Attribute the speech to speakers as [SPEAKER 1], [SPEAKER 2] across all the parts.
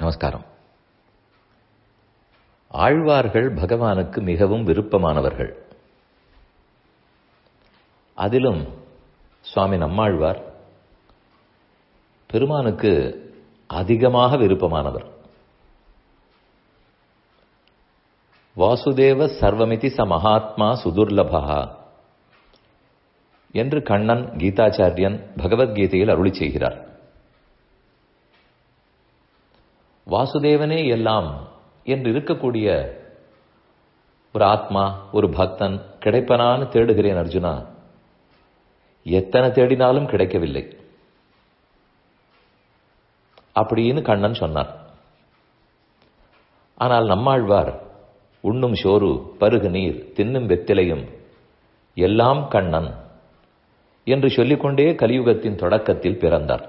[SPEAKER 1] நமஸ்காரம் ஆழ்வார்கள் பகவானுக்கு மிகவும் விருப்பமானவர்கள் அதிலும் சுவாமி நம்மாழ்வார் பெருமானுக்கு அதிகமாக விருப்பமானவர் வாசுதேவ சர்வமிதி ச மகாத்மா சுதுர்லபா என்று கண்ணன் கீதாச்சாரியன் பகவத்கீதையில் அருளி செய்கிறார் வாசுதேவனே எல்லாம் என்று இருக்கக்கூடிய ஒரு ஆத்மா ஒரு பக்தன் கிடைப்பனான்னு தேடுகிறேன் அர்ஜுனா எத்தனை தேடினாலும் கிடைக்கவில்லை அப்படின்னு கண்ணன் சொன்னார் ஆனால் நம்மாழ்வார் உண்ணும் சோறு பருகு நீர் தின்னும் வெத்திலையும் எல்லாம் கண்ணன் என்று சொல்லிக்கொண்டே கலியுகத்தின் தொடக்கத்தில் பிறந்தார்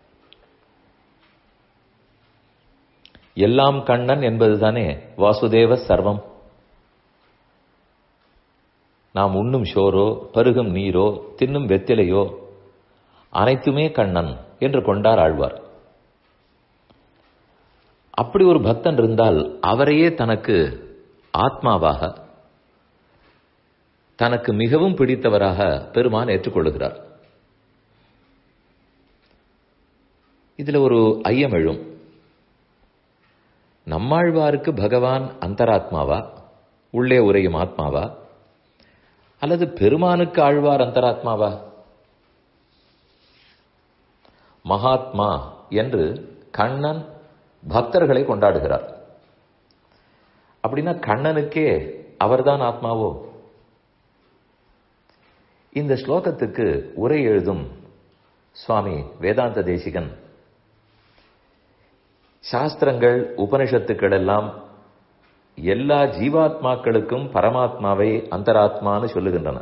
[SPEAKER 1] எல்லாம் கண்ணன் என்பதுதானே வாசுதேவ சர்வம் நாம் உண்ணும் சோரோ பருகும் நீரோ தின்னும் வெத்திலையோ அனைத்துமே கண்ணன் என்று கொண்டார் ஆழ்வார் அப்படி ஒரு பக்தன் இருந்தால் அவரையே தனக்கு ஆத்மாவாக தனக்கு மிகவும் பிடித்தவராக பெருமான் ஏற்றுக்கொள்கிறார் இதுல ஒரு ஐயம் எழும் நம்மாழ்வாருக்கு பகவான் அந்தராத்மாவா உள்ளே உரையும் ஆத்மாவா அல்லது பெருமானுக்கு ஆழ்வார் அந்தராத்மாவா மகாத்மா என்று கண்ணன் பக்தர்களை கொண்டாடுகிறார் அப்படின்னா கண்ணனுக்கே அவர்தான் ஆத்மாவோ இந்த ஸ்லோகத்துக்கு உரை எழுதும் சுவாமி வேதாந்த தேசிகன் சாஸ்திரங்கள் உபனிஷத்துக்கள் எல்லாம் எல்லா ஜீவாத்மாக்களுக்கும் பரமாத்மாவை அந்தராத்மான்னு சொல்லுகின்றன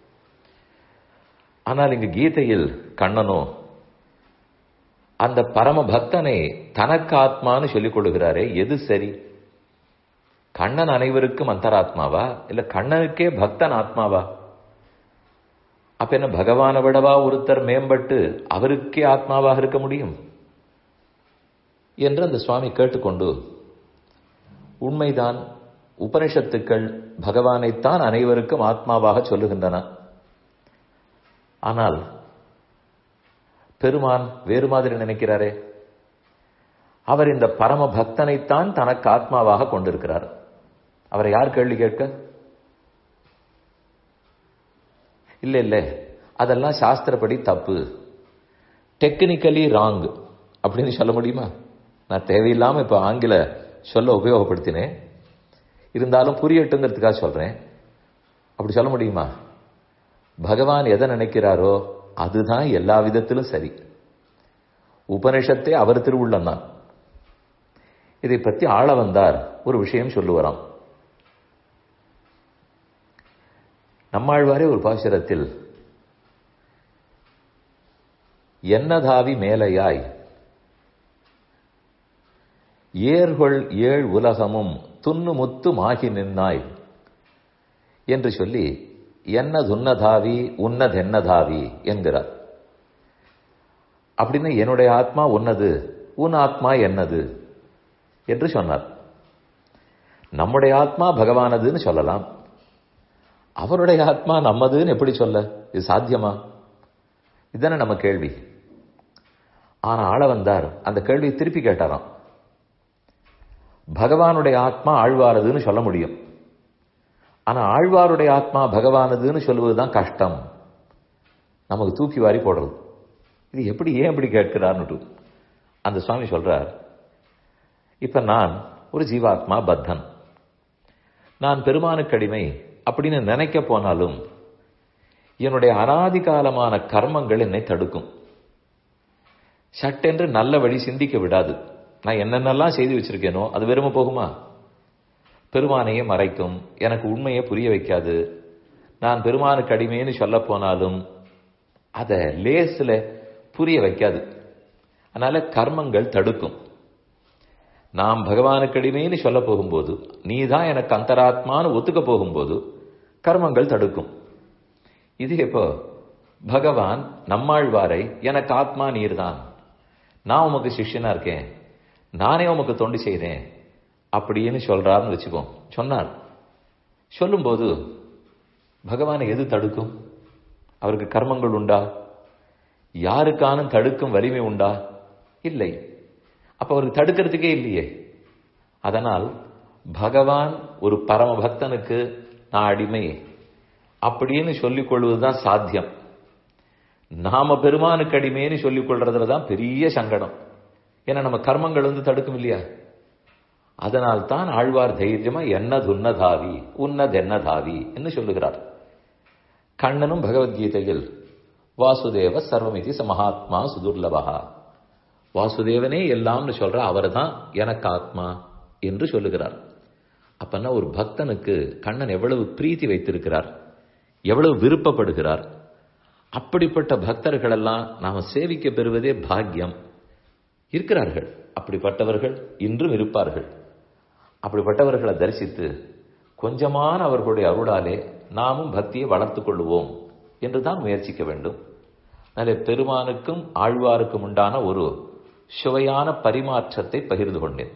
[SPEAKER 1] ஆனால் இங்கு கீதையில் கண்ணனோ அந்த பரம பக்தனை தனக்கு ஆத்மான்னு சொல்லிக் கொள்கிறாரே எது சரி கண்ணன் அனைவருக்கும் அந்தராத்மாவா இல்ல கண்ணனுக்கே பக்தன் ஆத்மாவா அப்ப என்ன பகவானை விடவா ஒருத்தர் மேம்பட்டு அவருக்கே ஆத்மாவாக இருக்க முடியும் என்று அந்த சுவாமி கேட்டுக்கொண்டு உண்மைதான் உபனிஷத்துக்கள் பகவானைத்தான் அனைவருக்கும் ஆத்மாவாக சொல்லுகின்றன ஆனால் பெருமான் வேறு மாதிரி நினைக்கிறாரே அவர் இந்த பரம பக்தனைத்தான் தனக்கு ஆத்மாவாக கொண்டிருக்கிறார் அவரை யார் கேள்வி கேட்க இல்ல இல்ல அதெல்லாம் சாஸ்திரப்படி தப்பு டெக்னிக்கலி ராங் அப்படின்னு சொல்ல முடியுமா நான் தேவையில்லாம இப்ப ஆங்கில சொல்ல உபயோகப்படுத்தினேன் இருந்தாலும் புரியட்டுங்கிறதுக்காக சொல்றேன் அப்படி சொல்ல முடியுமா பகவான் எதை நினைக்கிறாரோ அதுதான் எல்லா விதத்திலும் சரி உபனிஷத்தே அவர் திருவுள்ளம் தான் இதை பற்றி ஆள வந்தார் ஒரு விஷயம் சொல்லுவராம் நம்மாழ்வாரே ஒரு பாசுரத்தில் என்னதாவி மேலையாய் ஏர்கொள் ஏழ் உலகமும் துண்ணு முத்து மாகி நின்னாய் என்று சொல்லி என்னதுன்னதாவி உன்னதென்னதாவி என்கிறார் அப்படின்னு என்னுடைய ஆத்மா உன்னது உன் ஆத்மா என்னது என்று சொன்னார் நம்முடைய ஆத்மா பகவானதுன்னு சொல்லலாம் அவருடைய ஆத்மா நம்மதுன்னு எப்படி சொல்ல இது சாத்தியமா இதுதானே நம்ம கேள்வி ஆனா ஆள வந்தார் அந்த கேள்வியை திருப்பி கேட்டாராம் பகவானுடைய ஆத்மா ஆழ்வாரதுன்னு சொல்ல முடியும் ஆனா ஆழ்வாருடைய ஆத்மா பகவானதுன்னு சொல்லுவதுதான் கஷ்டம் நமக்கு தூக்கி வாரி போடுறது இது எப்படி ஏன் இப்படி கேட்கிறார்னுட்டு அந்த சுவாமி சொல்றார் இப்ப நான் ஒரு ஜீவாத்மா பத்தன் நான் பெருமானுக்கு அடிமை அப்படின்னு நினைக்க போனாலும் என்னுடைய அனாதி காலமான கர்மங்கள் என்னை தடுக்கும் சட்டென்று நல்ல வழி சிந்திக்க விடாது நான் என்னென்னலாம் செய்து வச்சிருக்கேனோ அது வெறும போகுமா பெருமானையே மறைக்கும் எனக்கு உண்மையை புரிய வைக்காது நான் பெருமானுக்கு அடிமைன்னு சொல்ல போனாலும் அதை லேஸ்ல புரிய வைக்காது அதனால கர்மங்கள் தடுக்கும் நாம் பகவானுக்கு அடிமைன்னு சொல்ல போகும்போது நீ தான் எனக்கு அந்தராத்மான்னு ஒத்துக்க போகும்போது கர்மங்கள் தடுக்கும் இது இப்போ பகவான் நம்மாழ்வாரை எனக்கு ஆத்மா நீர் தான் நான் உமக்கு சிஷ்யனா இருக்கேன் நானே உமக்கு தொண்டு செய்தேன் அப்படின்னு சொல்றாருன்னு வச்சுக்கோம் சொன்னார் சொல்லும்போது பகவானை எது தடுக்கும் அவருக்கு கர்மங்கள் உண்டா யாருக்கானும் தடுக்கும் வலிமை உண்டா இல்லை அப்ப அவருக்கு தடுக்கிறதுக்கே இல்லையே அதனால் பகவான் ஒரு பரம பக்தனுக்கு நான் அடிமை அப்படின்னு சொல்லிக் கொள்வதுதான் சாத்தியம் நாம பெருமானுக்கு அடிமைன்னு சொல்லிக் கொள்றதுல தான் பெரிய சங்கடம் ஏன்னா நம்ம கர்மங்கள் வந்து தடுக்கும் இல்லையா அதனால் தான் ஆழ்வார் தைரியமா என்னது உன்னதாவி உன்னது என்னதாவி என்று சொல்லுகிறார் கண்ணனும் பகவத்கீதையில் வாசுதேவ சர்வமிதி சமஹாத்மா சுதுர்லபகா வாசுதேவனே எல்லாம்னு சொல்ற அவர் தான் எனக்கு ஆத்மா என்று சொல்லுகிறார் அப்பன்னா ஒரு பக்தனுக்கு கண்ணன் எவ்வளவு பிரீத்தி வைத்திருக்கிறார் எவ்வளவு விருப்பப்படுகிறார் அப்படிப்பட்ட பக்தர்கள் எல்லாம் நாம சேவிக்க பெறுவதே பாக்கியம் இருக்கிறார்கள் அப்படிப்பட்டவர்கள் இன்றும் இருப்பார்கள் அப்படிப்பட்டவர்களை தரிசித்து கொஞ்சமான அவர்களுடைய அருளாலே நாமும் பக்தியை வளர்த்துக் கொள்வோம் என்றுதான் முயற்சிக்க வேண்டும் அதில் பெருமானுக்கும் ஆழ்வாருக்கும் உண்டான ஒரு சுவையான பரிமாற்றத்தை பகிர்ந்து கொண்டேன்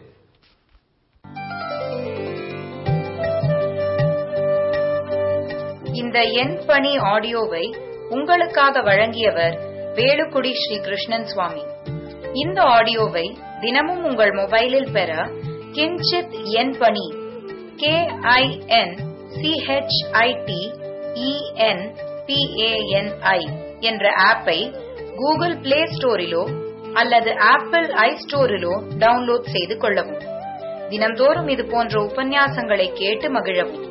[SPEAKER 2] இந்த என் பணி ஆடியோவை உங்களுக்காக வழங்கியவர் வேலுக்குடி ஸ்ரீ கிருஷ்ணன் சுவாமி இந்த ஆடியோவை தினமும் உங்கள் மொபைலில் பெற கிஞ்சித் என் பணி கே ஐ என் சிஹெச்ஐடி இஎன் பிஏஎன்ஐ என்ற ஆப்பை கூகுள் பிளே ஸ்டோரிலோ அல்லது ஆப்பிள் ஐ ஸ்டோரிலோ டவுன்லோட் செய்து கொள்ளவும் தினம்தோறும் இது போன்ற உபன்யாசங்களை கேட்டு மகிழவும்